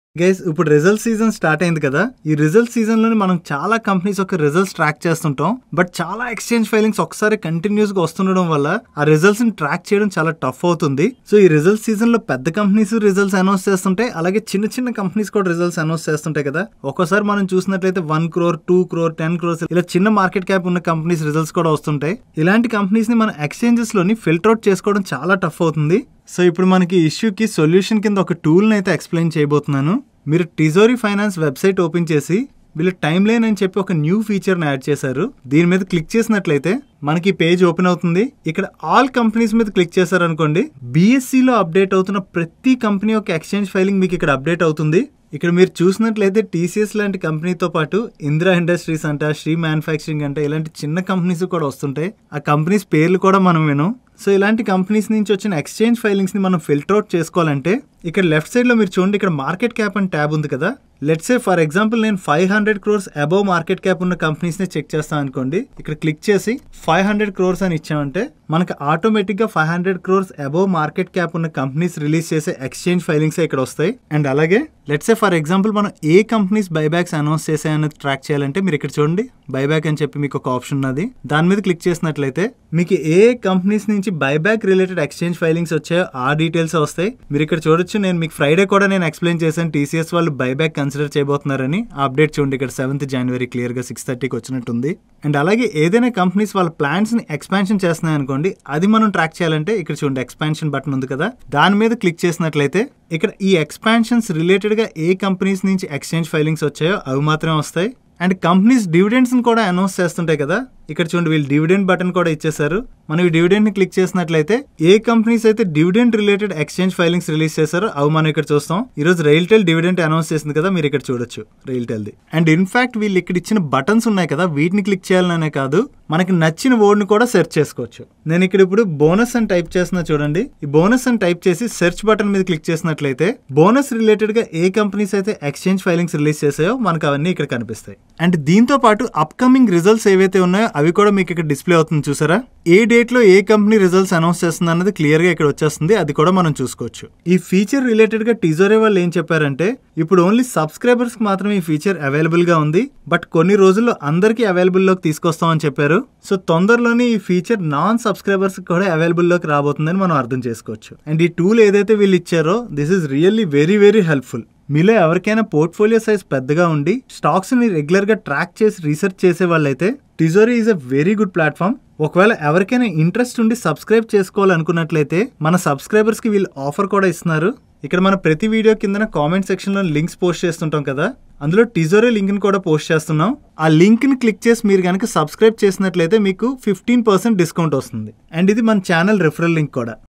guys ఇప్పుడు result season start అయింది కదా ఈ రిజల్ట్ సీజన్ లోనే మనం చాలా కంపెనీస్ యొక్క రిజల్ట్స్ ట్రాక్ చేస్తుంటాం బట్ చాలా ఎక్స్చేంజ్ ఫైలింగ్స్ ఒకసారి కంటిన్యూస్ గా వస్తుండడం వల్ల ఆ రిజల్ట్స్ ని ట్రాక్ చేయడం చాలా టఫ్ అవుతుంది సో ఈ రిజల్ట్ సీజన్ లో పెద్ద కంపెనీస్ రిజల్ట్స్ అనౌన్స్ చేస్తుంటాయి అలాగే చిన్న చిన్న కంపెనీస్ కూడా రిజల్ట్స్ అనౌన్స్ చేస్తుంటాయి కదా ఒక్కోసారి మనం చూసినట్లయితే one crore two crore ten crores ఇలా చిన్న మార్కెట్ క్యాప్ ఉన్న కంపెనీస్ రిజల్ట్స్ కూడా వస్తుంటాయి ఇలాంటి కంపెనీస్ ని మన ఎక్స్చేంజెస్ లోని ఫిల్టర్ అవుట్ చేసుకోవడం చాలా టఫ్ అవుతుంది సో ఇప్పుడు మనకి ఇష్యూకి సొల్యూషన్ కింద ఒక టూల్ని అయితే ఎక్స్ప్లెయిన్ చేయబోతున్నాను మీరు టిజోరీ ఫైనాన్స్ వెబ్సైట్ ఓపెన్ చేసి వీళ్ళు టైం లైన్ అని చెప్పి ఒక న్యూ ఫీచర్ని యాడ్ చేశారు దీని మీద క్లిక్ చేసినట్లయితే మనకి పేజ్ ఓపెన్ అవుతుంది ఇక్కడ ఆల్ కంపెనీస్ మీద క్లిక్ చేశారనుకోండి బీఎస్సీలో అప్డేట్ అవుతున్న ప్రతి కంపెనీ యొక్క ఎక్స్చేంజ్ ఫైలింగ్ మీకు ఇక్కడ అప్డేట్ అవుతుంది ఇక్కడ మీరు చూసినట్లయితే టీసీఎస్ లాంటి కంపెనీతో పాటు ఇందిరా ఇండస్ట్రీస్ అంట శ్రీ మ్యానుఫ్యాక్చరింగ్ అంట ఇలాంటి చిన్న కంపెనీస్ కూడా వస్తుంటాయి ఆ కంపెనీస్ పేర్లు కూడా మనం వినం సో ఇలాంటి కంపెనీస్ నుంచి వచ్చిన ఎక్స్చేంజ్ ఫైలింగ్స్ ని మనం ఫిల్టర్ అవుట్ చేసుకోవాలంటే ఇక్కడ లెఫ్ట్ సైడ్ లో మీరు చూడండి ఇక్కడ మార్కెట్ క్యాప్ అని ట్యాబ్ ఉంది కదా లెట్స్ సే ఫర్ ఎగ్జాంపుల్ నేను five hundred crores above market cap ఉన్న కంపెనీస్ ని చెక్ చేస్తాను అనుకోండి ఇక్కడ క్లిక్ చేసి ఫైవ్ హండ్రెడ్ క్రోర్స్ అని ఇచ్చామంటే మనకి ఆటోమేటిక్ గా five hundred crores above market cap ఉన్న కంపెనీస్ రిలీజ్ చేసే ఎక్స్చేంజ్ ఫైలింగ్స్ ఇక్కడ వస్తాయి అండ్ అలాగే లెట్స్ సే ఫర్ ఎగ్జాంపుల్ మనం ఏ కంపెనీస్ బైబ్యాక్స్ అనౌన్స్ చేసాయని ట్రాక్ చేయాలంటే మీరు ఇక్కడ చూడండి బైబ్యాక్ అని చెప్పి మీకు ఒక ఆప్షన్ ఉన్నది దాని మీద క్లిక్ చేసినట్లయితే మీకు ఏ కంపెనీస్ నుంచి బైబ్యాక్ రిలేటెడ్ ఎక్స్చేంజ్ ఫైలింగ్స్ వచ్చాయో ఆ డీటెయిల్స్ వస్తాయి మీరు ఇక్కడ చూడొచ్చు నేను మీకు ఫ్రైడే కూడా నేను ఎక్స్ప్లెయిన్ చేశాను టీసీఎస్ వాళ్ళు బైబ్యాక్ కన్సిడర్ చేయబోతున్నారని ఆ అప్డేట్ చూడండి ఇక్కడ సెవెంత్ జనవరి క్లియర్ గా సిక్స్ థర్టీకి వచ్చినట్టుంది అండ్ అలాగే ఏదైనా కంపెనీస్ వాళ్ళ ప్లాన్స్ ని ఎక్స్పాన్షన్ చేస్తున్నాయి అనుకోండి అది మనం ట్రాక్ చేయాలంటే ఇక్కడ చూడండి ఎక్స్పాన్షన్ బటన్ ఉంది కదా దాని మీద క్లిక్ చేసినట్లయితే ఇక్కడ ఈ ఎక్స్పాన్షన్స్ రిలేటెడ్ గా ఏ కంపెనీస్ నుంచి ఎక్స్చేంజ్ ఫైలింగ్స్ వచ్చాయో అవి మాత్రమే వస్తాయి అండ్ కంపెనీస్ డివిడెండ్స్ కూడా అనౌన్స్ చేస్తుంటాయి కదా ఇక్కడ చూడండి వీళ్ళు డివిడెండ్ బటన్ కూడా ఇచ్చేసారు మనం ఈ డివిడెండ్ ని క్లిక్ చేసినట్లయితే ఏ కంపెనీస్ అయితే dividend related exchange filings release చేశారో అవి మనం ఇక్కడ చూస్తాం ఈ రోజు రైల్టెల్ డివిడెంట్ అనౌన్స్ చేసింది కదా మీరు ఇక్కడ చూడొచ్చు రైల్టెల్ది అండ్ ఇన్ఫాక్ట్ వీళ్ళు ఇక్కడ ఇచ్చిన బటన్స్ ఉన్నాయి కదా వీటిని క్లిక్ చేయాలనే కాదు మనకి నచ్చిన వర్డ్ ని కూడా సెర్చ్ చేసుకోవచ్చు నేను ఇక్కడ ఇప్పుడు బోనస్ అని టైప్ చేస్తున్నా చూడండి ఈ బోనస్ అని టైప్ చేసి సెర్చ్ బటన్ మీద క్లిక్ చేసినట్లయితే బోనస్ రిలేటెడ్ గా ఏ కంపెనీస్ అయితే ఎక్స్చేంజ్ ఫైలింగ్స్ రిలీజ్ చేసాయో మనకు అవన్నీ ఇక్కడ కనిపిస్తాయి అండ్ దీంతో పాటు అప్కమింగ్ రిజల్ట్స్ ఏవైతే ఉన్నాయో అవి కూడా మీకు ఇక్కడ డిస్ప్లే అవుతుంది చూసారా ఏ డేట్ లో ఏ కంపెనీ రిజల్ట్స్ అనౌన్స్ చేస్తుంది అన్నది క్లియర్ గా ఇక్కడ వచ్చేస్తుంది అది కూడా మనం చూసుకోవచ్చు ఈ ఫీచర్ రిలేటెడ్ గా టీజోరే వాళ్ళు ఏం చెప్పారంటే ఇప్పుడు ఓన్లీ సబ్స్క్రైబర్స్ కి మాత్రమే ఈ ఫీచర్ అవైలబుల్ గా ఉంది బట్ కొన్ని రోజుల్లో అందరికీ అవైలబుల్ లోకి తీసుకొస్తామని చెప్పారు సో తొందరలోనే ఈ ఫీచర్ నాన్ సబ్స్క్రైబర్స్ కూడా అవైలబుల్ లోకి రాబోతుందని మనం అర్థం చేసుకోవచ్చు అండ్ ఈ టూల్ ఏదైతే వీళ్ళు ఇచ్చారో this is really very very helpful మీలో ఎవరికైనా పోర్ట్ఫోలియో సైజ్ పెద్దగా ఉండి స్టాక్స్ ని రెగ్యులర్ గా ట్రాక్ చేసి రీసెర్చ్ చేసే వాళ్ళైతే Tijori is a very good platform ఒకవేళ ఎవరికైనా ఇంట్రెస్ట్ ఉండి సబ్స్క్రైబ్ చేసుకోవాలనుకున్నట్లయితే మన సబ్స్క్రైబర్స్ కి వీళ్ళు ఆఫర్ కూడా ఇస్తున్నారు ఇక్కడ మన ప్రతి వీడియో కింద కామెంట్ సెక్షన్ లో లింక్స్ పోస్ట్ చేస్తుంటాం కదా అందులో టిజోరే లింక్ ని కూడా పోస్ట్ చేస్తున్నాం ఆ లింక్ ని క్లిక్ చేసి మీరు కనుక సబ్స్క్రైబ్ చేసినట్లయితే మీకు ఫిఫ్టీన్ పర్సెంట్ డిస్కౌంట్ వస్తుంది అండ్ ఇది మన ఛానల్ రిఫరల్ లింక్ కూడా